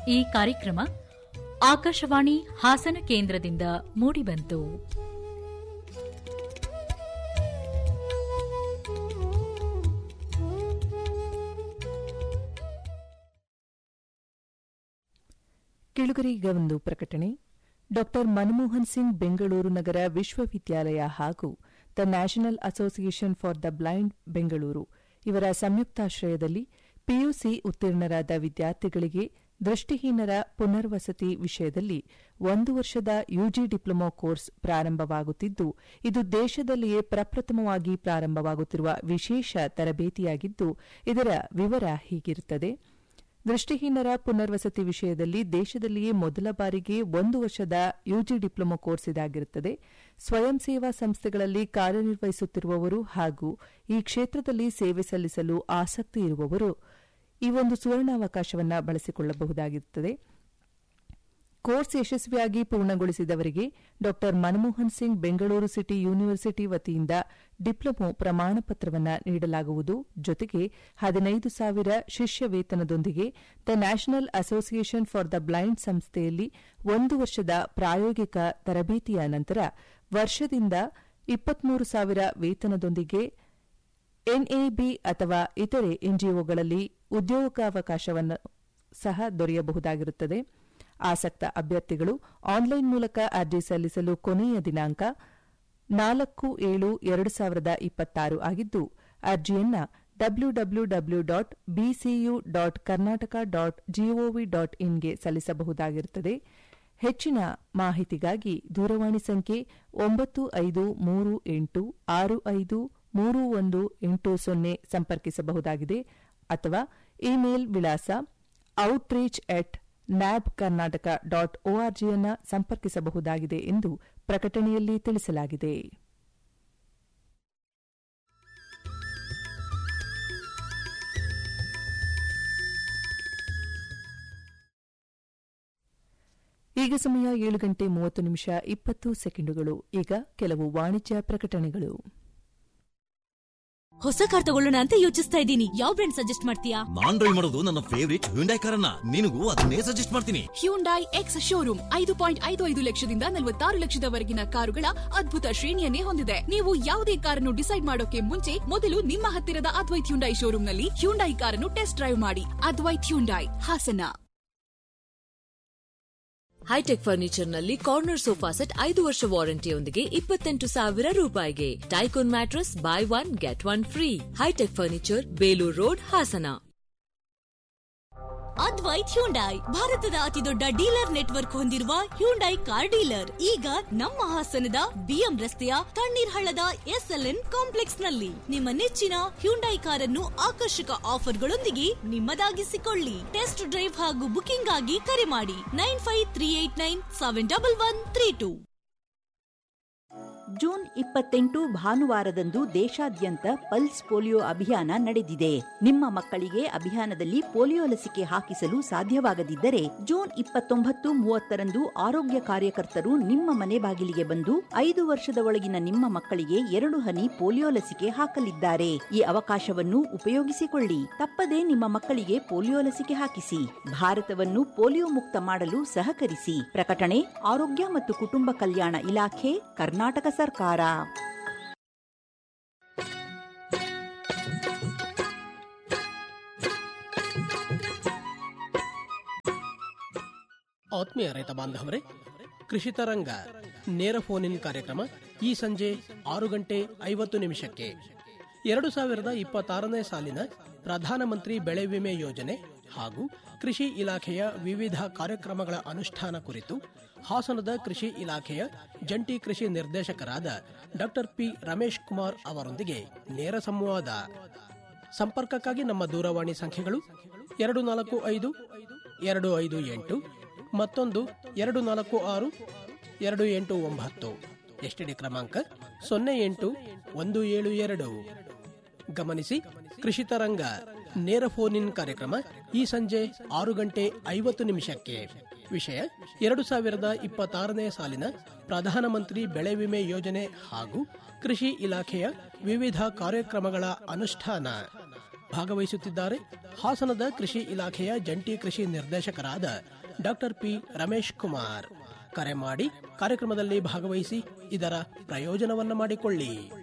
ಈ ಕಾರ್ಯಕ್ರಮ ಆಕಾಶವಾಣಿ ಹಾಸನ ಕೇಂದ್ರದಿಂದ ಮೂಡಿಬಂತು ಕೆಳುಗರೀಗ ಒಂದು ಪ್ರಕಟಣೆ ಡಾಕ್ಟರ್ ಮನಮೋಹನ್ ಸಿಂಗ್ ಬೆಂಗಳೂರು ನಗರ ವಿಶ್ವವಿದ್ಯಾಲಯ ಹಾಗೂ the national association for the blind Bengaluru ಇವರ ಸಂಯುಕ್ತಾಶ್ರಯದಲ್ಲಿ ಪಿಯುಸಿ ಉತ್ತೀರ್ಣರಾದ ವಿದ್ಯಾರ್ಥಿಗಳಿಗೆ ದೃಷ್ಟಿಹೀನರ ಪುನರ್ವಸತಿ ವಿಷಯದಲ್ಲಿ ಒಂದು ವರ್ಷದ ಯುಜಿ ಡಿಪ್ಲೊಮಾ ಕೋರ್ಸ್ ಪ್ರಾರಂಭವಾಗುತ್ತಿದ್ದು ಇದು ದೇಶದಲ್ಲಿಯೇ ಪ್ರಪ್ರಥಮವಾಗಿ ಪ್ರಾರಂಭವಾಗುತ್ತಿರುವ ವಿಶೇಷ ತರಬೇತಿಯಾಗಿದ್ದು ಇದರ ವಿವರ ಹೀಗಿರುತ್ತದೆ ದೃಷ್ಟಿಹೀನರ ಪುನರ್ವಸತಿ ವಿಷಯದಲ್ಲಿ ದೇಶದಲ್ಲಿಯೇ ಮೊದಲ ಬಾರಿಗೆ ಒಂದು ವರ್ಷದ ಯುಜಿ ಡಿಪ್ಲೊಮಾ ಕೋರ್ಸ್ ಇದಾಗಿರುತ್ತದೆ ಸ್ವಯಂ ಸೇವಾ ಸಂಸ್ಥೆಗಳಲ್ಲಿ ಕಾರ್ಯನಿರ್ವಹಿಸುತ್ತಿರುವವರು ಹಾಗೂ ಈ ಕ್ಷೇತ್ರದಲ್ಲಿ ಸೇವೆ ಸಲ್ಲಿಸಲು ಆಸಕ್ತಿ ಇರುವವರು ಈ ಒಂದು ಸುವರ್ಣಾವಕಾಶವನ್ನು ಬಳಸಿಕೊಳ್ಳಬಹುದಾಗಿರುತ್ತದೆ ಕೋರ್ಸ್ ಯಶಸ್ವಿಯಾಗಿ ಪೂರ್ಣಗೊಳಿಸಿದವರಿಗೆ Dr Manmohan Singh Bengaluru city university ವತಿಯಿಂದ ಡಿಪ್ಲೊಮೊ ಪ್ರಮಾಣ ಪತ್ರವನ್ನು ನೀಡಲಾಗುವುದು ಜೊತೆಗೆ ಹದಿನೈದು ಸಾವಿರ ಶಿಷ್ಯ ವೇತನದೊಂದಿಗೆ the national association for the blind ಸಂಸ್ಥೆಯಲ್ಲಿ ಒಂದು ವರ್ಷದ ಪ್ರಾಯೋಗಿಕ ತರಬೇತಿಯ ನಂತರ ವರ್ಷದಿಂದ ಇಪ್ಪತ್ಮೂರು ಸಾವಿರ ವೇತನದೊಂದಿಗೆ ಎನ್ಎಬಿ ಅಥವಾ ಇತರೆ ಎನ್ಜಿಒಗಳಲ್ಲಿ ಉದ್ಯೋಗಾವಕಾಶವನ್ನು ಸಹ ದೊರೆಯಬಹುದಾಗಿರುತ್ತದೆ ಆಸಕ್ತ ಅಭ್ಯರ್ಥಿಗಳು ಆನ್ಲೈನ್ ಮೂಲಕ ಅರ್ಜಿ ಸಲ್ಲಿಸಲು ಕೊನೆಯ ದಿನಾಂಕ ನಾಲ್ಕು ಏಳು ಎರಡು ಸಾವಿರದ ಇಪ್ಪತ್ತಾರು ಆಗಿದ್ದು ಅರ್ಜಿಯನ್ನ W W W dot BCU dot Karnataka dot GOV dot ಇನ್ಗೆ ಸಲ್ಲಿಸಬಹುದಾಗಿರುತ್ತದೆ ಹೆಚ್ಚಿನ ಮಾಹಿತಿಗಾಗಿ ದೂರವಾಣಿ ಸಂಖ್ಯೆ ಒಂಬತ್ತು ಐದು ಮೂರು ಎಂಟು ಆರು ಐದು ಮೂರು ಒಂದು ಎಂಟು ಸೊನ್ನೆ ಸಂಪರ್ಕಿಸಬಹುದಾಗಿದೆ ಅಥವಾ ಇಮೇಲ್ ವಿಳಾಸ outreach at nab Karnataka dot ಒಆರ್ಜಿಯನ್ನು ಸಂಪರ್ಕಿಸಬಹುದಾಗಿದೆ ಎಂದು ಪ್ರಕಟಣೆಯಲ್ಲಿ ತಿಳಿಸಲಾಗಿದೆ ಈಗ ಸಮಯ ಏಳು ಗಂಟೆ ಮೂವತ್ತು ನಿಮಿಷ ಇಪ್ಪತ್ತು ಸೆಕೆಂಡುಗಳು ಈಗ ಕೆಲವು ವಾಣಿಜ್ಯ ಪ್ರಕಟಣೆಗಳು ಹೊಸ ಕಾರ್ ತಗೊಳ್ಳೋಣ ಅಂತ ಯೋಚಿಸ್ತಾ ಇದ್ದೀನಿ ಯಾವ ಬ್ರ್ಯಾಂಡ್ ಸಜೆಸ್ಟ್ ಮಾಡ್ತೀಯಾ ನಾನ್ ಡ್ರೈವ್ ಮಾಡೋದು ನನ್ನ ಫೇವರಿಟ್ ಹ್ಯುಂಡೈ ಕಾರನ್ನ ನಿನಗೂ ಅದನ್ನೇ ಸಜೆಸ್ಟ್ ಮಾಡ್ತೀನಿ ಹ್ಯುಂಡೈ ಎಕ್ಸ್ ಶೋರೂಮ್ ಐದು ಪಾಯಿಂಟ್ ಐದು ಐದು ಲಕ್ಷದಿಂದ ನಲವತ್ತಾರು ಲಕ್ಷದವರೆಗಿನ ಕಾರುಗಳ ಅದ್ಭುತ ಶ್ರೇಣಿಯನ್ನೇ ಹೊಂದಿದೆ ನೀವು ಯಾವುದೇ ಕಾರನ್ನು ಡಿಸೈಡ್ ಮಾಡೋಕೆ ಮುಂಚೆ ಮೊದಲು ನಿಮ್ಮ ಹತ್ತಿರದ ಅದ್ವೈತ್ ಹ್ಯುಂಡೈ ಶೋರೂಮ್ನಲ್ಲಿ ಹ್ಯುಂಡೈ ಕಾರನ್ನು ಟೆಸ್ಟ್ ಡ್ರೈವ್ ಮಾಡಿ ಅದ್ವೈತ್ ಹ್ಯುಂಡೈ ಹಾಸನ ಹೈಟೆಕ್ ಫರ್ನಿಚರ್ನಲ್ಲಿ ಕಾರ್ನರ್ ಸೋಫಾ ಸೆಟ್ ಐದು ವರ್ಷ ವಾರಂಟಿಯೊಂದಿಗೆ ಇಪ್ಪತ್ತೆಂಟು ಸಾವಿರ ರೂಪಾಯಿಗೆ ಟೈಕೋನ್ mattress buy one get one free Hitech furniture Belur road Hassan Advaith Hyundai ಭಾರತದ ಅತಿದೊಡ್ಡ ಡೀಲರ್ ನೆಟ್ವರ್ಕ್ ಹೊಂದಿರುವ ಹ್ಯುಂಡೈ ಕಾರ್ ಡೀಲರ್ ಈಗ ನಮ್ಮ ಹಾಸನದ ಬಿಎಂ ರಸ್ತೆಯ ತಣ್ಣೀರ್ ಹಳ್ಳದ ಎಸ್ಎಲ್ಎನ್ ಕಾಂಪ್ಲೆಕ್ಸ್ ನಲ್ಲಿ ನಿಮ್ಮ ನೆಚ್ಚಿನ ಹ್ಯುಂಡೈ ಕಾರನ್ನು ಆಕರ್ಷಕ ಆಫರ್ಗಳೊಂದಿಗೆ ನಿಮ್ಮದಾಗಿಸಿಕೊಳ್ಳಿ ಟೆಸ್ಟ್ ಡ್ರೈವ್ ಹಾಗೂ ಬುಕಿಂಗ್ ಆಗಿ ಕರೆ ಮಾಡಿ nine five three eight nine seven double one three two June ಇಪ್ಪತ್ತೆಂಟು ಭಾನುವಾರದಂದು ದೇಶಾದ್ಯಂತ ಪಲ್ಸ್ ಪೋಲಿಯೋ ಅಭಿಯಾನ ನಡೆದಿದೆ ನಿಮ್ಮ ಮಕ್ಕಳಿಗೆ ಅಭಿಯಾನದಲ್ಲಿ ಪೋಲಿಯೋ ಲಸಿಕೆ ಹಾಕಿಸಲು ಸಾಧ್ಯವಾಗದಿದ್ದರೆ ಜೂನ್ ಇಪ್ಪತ್ತೊಂಬತ್ತು ಮೂವತ್ತರಂದು ಆರೋಗ್ಯ ಕಾರ್ಯಕರ್ತರು ನಿಮ್ಮ ಮನೆ ಬಾಗಿಲಿಗೆ ಬಂದು ಐದು ವರ್ಷದ ಒಳಗಿನ ನಿಮ್ಮ ಮಕ್ಕಳಿಗೆ ಎರಡು ಹನಿ ಪೋಲಿಯೋ ಲಸಿಕೆ ಹಾಕಲಿದ್ದಾರೆ ಈ ಅವಕಾಶವನ್ನು ಉಪಯೋಗಿಸಿಕೊಳ್ಳಿ ತಪ್ಪದೇ ನಿಮ್ಮ ಮಕ್ಕಳಿಗೆ ಪೋಲಿಯೋ ಲಸಿಕೆ ಹಾಕಿಸಿ ಭಾರತವನ್ನು ಪೋಲಿಯೋ ಮುಕ್ತ ಮಾಡಲು ಸಹಕರಿಸಿ ಪ್ರಕಟಣೆ ಆರೋಗ್ಯ ಮತ್ತು ಕುಟುಂಬ ಕಲ್ಯಾಣ ಇಲಾಖೆ ಕರ್ನಾಟಕ ಸರ್ಕಾರ ಆತ್ಮೀಯ ರೈತ ಬಾಂಧವರೇ ಕೃಷಿ ತರಂಗ ನೇರ ಫೋನ್ ಇನ್ ಕಾರ್ಯಕ್ರಮ ಈ ಸಂಜೆ ಆರು ಗಂಟೆ ಐವತ್ತು ನಿಮಿಷಕ್ಕೆ ಎರಡು ಸಾವಿರದ ಇಪ್ಪತ್ತಾರನೇ ಸಾಲಿನ ಪ್ರಧಾನಮಂತ್ರಿ ಬೆಳೆ ವಿಮೆ ಯೋಜನೆ ಹಾಗೂ ಕೃಷಿ ಇಲಾಖೆಯ ವಿವಿಧ ಕಾರ್ಯಕ್ರಮಗಳ ಅನುಷ್ಠಾನ ಕುರಿತು ಹಾಸನದ ಕೃಷಿ ಇಲಾಖೆಯ ಜಂಟಿ ಕೃಷಿ ನಿರ್ದೇಶಕರಾದ ಡಾಕ್ಟರ್ ಪಿ ರಮೇಶ್ ಕುಮಾರ್ ಅವರೊಂದಿಗೆ ನೇರ ಸಂವಾದ ಸಂಪರ್ಕಕ್ಕಾಗಿ ನಮ್ಮ ದೂರವಾಣಿ ಸಂಖ್ಯೆಗಳು ಎರಡು ನಾಲ್ಕು ಐದು ಎರಡು ಐದು ಎಂಟು ಮತ್ತೊಂದು ಎರಡು ನಾಲ್ಕು ಆರು ಎರಡು ಎಂಟು ಒಂಬತ್ತು ಎಸ್ಟಿಡಿ ಕ್ರಮಾಂಕ ಸೊನ್ನೆ ಎಂಟು ಒಂದು ಏಳು ಎರಡು ಗಮನಿಸಿ ಕೃಷಿ ತರಂಗ ನೇರ ಫೋನ್ ಇನ್ ಕಾರ್ಯಕ್ರಮ ಈ ಸಂಜೆ ಆರು ಗಂಟೆ ಐವತ್ತು ನಿಮಿಷಕ್ಕೆ ವಿಷಯ ಎರಡು ಸಾವಿರದ ಇಪ್ಪತ್ತಾರನೇ ಸಾಲಿನ ಪ್ರಧಾನಮಂತ್ರಿ ಬೆಳೆ ವಿಮೆ ಯೋಜನೆ ಹಾಗೂ ಕೃಷಿ ಇಲಾಖೆಯ ವಿವಿಧ ಕಾರ್ಯಕ್ರಮಗಳ ಅನುಷ್ಠಾನ ಭಾಗವಹಿಸುತ್ತಿದ್ದಾರೆ ಹಾಸನದ ಕೃಷಿ ಇಲಾಖೆಯ ಜಂಟಿ ಕೃಷಿ ನಿರ್ದೇಶಕರಾದ ಡಾಕ್ಟರ್ ಪಿ ರಮೇಶ್ ಕುಮಾರ್ ಕರೆ ಮಾಡಿ ಕಾರ್ಯಕ್ರಮದಲ್ಲಿ ಭಾಗವಹಿಸಿ ಇದರ ಪ್ರಯೋಜನವನ್ನು ಮಾಡಿಕೊಳ್ಳಿ